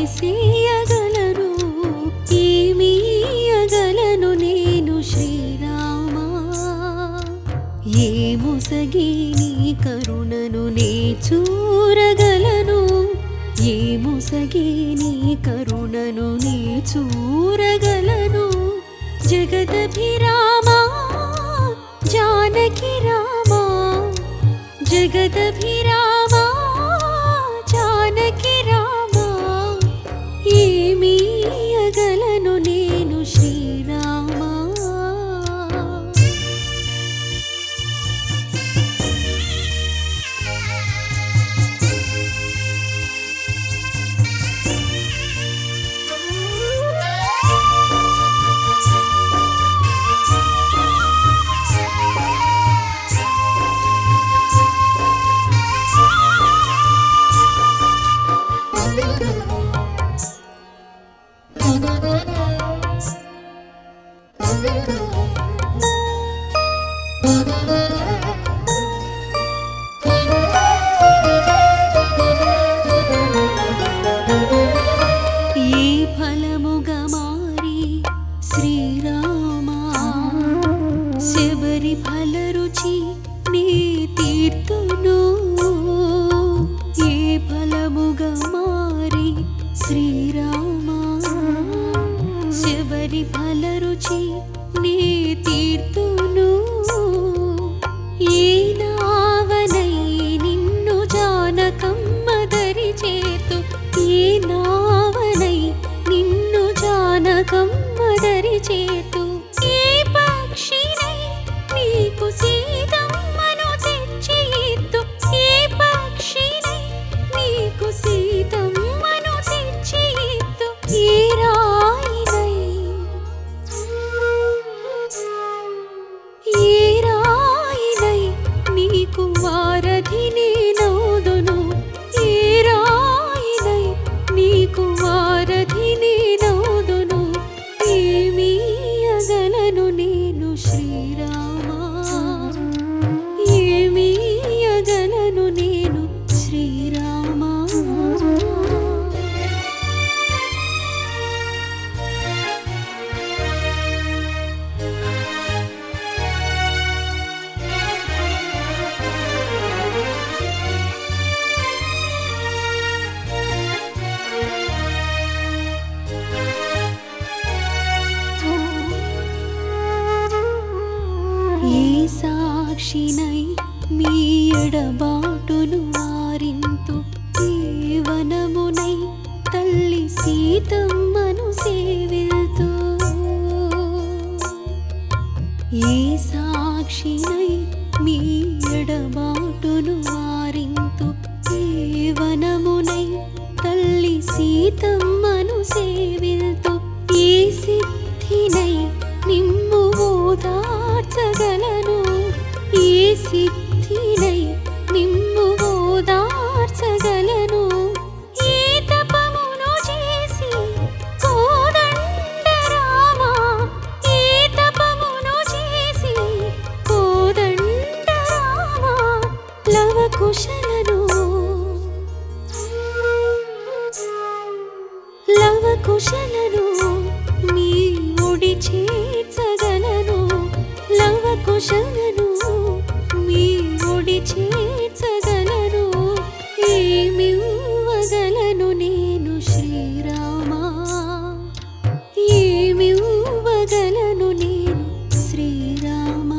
చేసేయగలను ఏమీయగలను నేను శ్రీరామా ఏ ముసగి నీ కరుణను నే చూరగలను ఏ ముసగి నీ కరుణను నే చూరగలను జగదభిరామా జానకి రామా జగదభిరామా జానకి రామా ఏమీయగలను నేను శ్రీరామా ఏ ఫలముగా మారి శ్రీరామా శబరి ఫలరుచి నీ తీర్తును ఏ ఫలముగా మారి శ్రీరామా శబరి ఫలరుచి నీ తీర్తును ఏ నావనై నిన్ను జానకమ్మదరి చేతు ఏ నావనై నిన్ను జానకమ్మదరి చేతు ఏ పక్షినై నీకు సీతమ్మను తెచ్చి ఇద్దు ఏ పక్షినై నీకు సీతమ్మను తెచ్చి ఇద్దు ఏ రాయినై ఏ రాయినై నీకు వారధి నేనౌదును ఏ రాయినై నీకు వారధి నేనౌదును ఏమీయగలను నేను శ్రీరామా ఏమీయగలను నేను శ్రీరామా ఏ సాక్షినై మీ ఎడబాటును వారింతు ఏ వనమునై తల్లి సీతమ్మను సేవిల్తూ ఏ సాక్షినై మీ ఎడబాటును వారింతు ఏ వనమునై తల్లి సీతమ్మను సేవిల్తు ఏ సిద్ధినై నిమ్ము ఓదార్చగలను ఏ సిద్ధినై నిమ్ము ఓదార్చగలను ఏ తపమును చేసి కోదండ రామా ఏ తపమును చేసి కోదండ రామా లవ కుశలను లవ కుశలను మీ ఒడి చేర్చగలను లవ కుశలను మీ ఒడి చేర్చగలను ఏమివ్వగలను నేను శ్రీరామా ఏమివ్వగలను నేను శ్రీరామా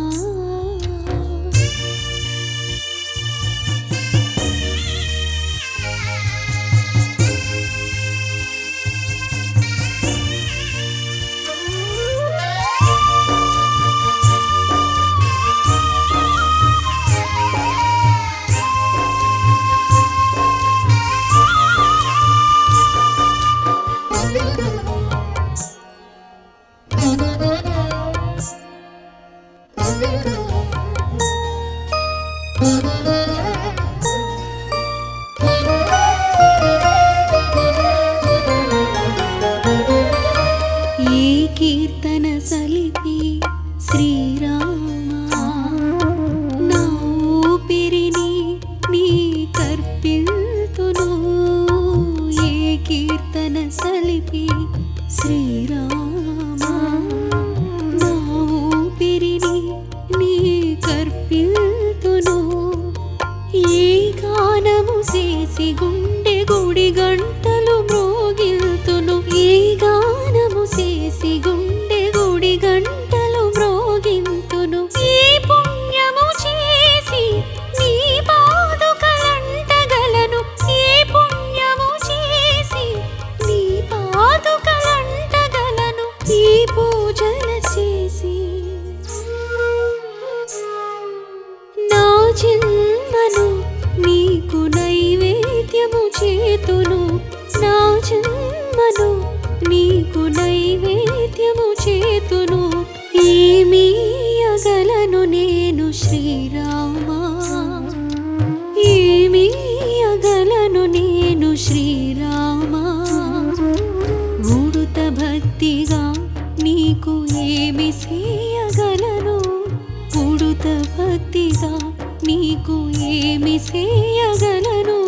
ప్రేమను నీకు నైవేద్యము చేతును ఏమీయగలను నేను శ్రీరామా ఏమీయగలను నేను శ్రీరామా ఉడుత భక్తిగా నీకు ఏమి చేయగలను ఉడుత భక్తిగా నీకు ఏమి చేయగలను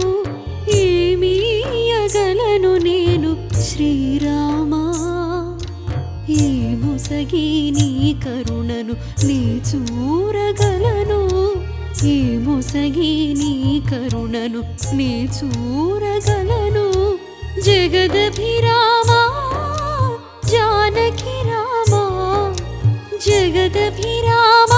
ఏమీయగలను నేను శ్రీరామా ఏ ముసగి నీ కరుణను నీ చూరగలను ఏ ముసగి నీ కరుణను నీ చూరగలను జగదభిరామా జానకి రామా జగదభిరామ